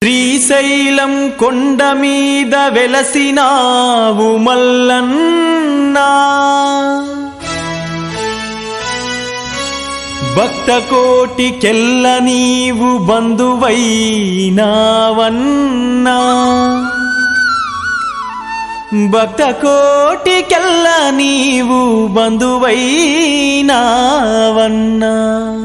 శ్రీశైలం కొండ మీద వెలసినావు మల్లన్నా భక్త కోటికెల్ల నీవు బంధువైనావన్నా భక్త కోటికెల్ల నీవు బంధువైనావన్నా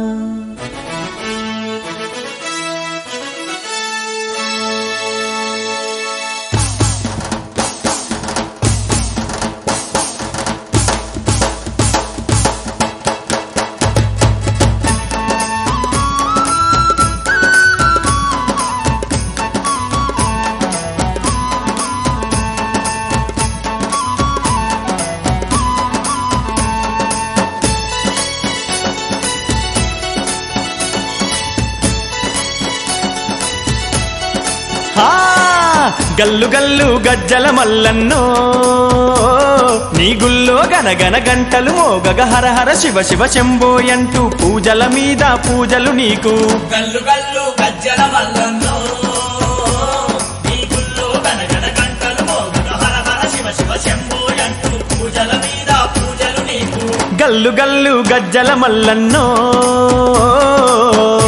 హా గల్లు గల్లు గజ్జల మల్లన్నో నీ గుల్లో గనగన గంటలు మోగగ హర హర శివ శివ శంభోయంటూ పూజల మీద పూజలు నీకు గల్లు గల్లు గజ్జల మల్లన్నో నీ గుల్లో గనగన గంటలు మోగున హర హర శివ శివ శంభోయంటూ పూజల మీద పూజలు నీకు గల్లు గల్లు గజ్జల మల్లన్నో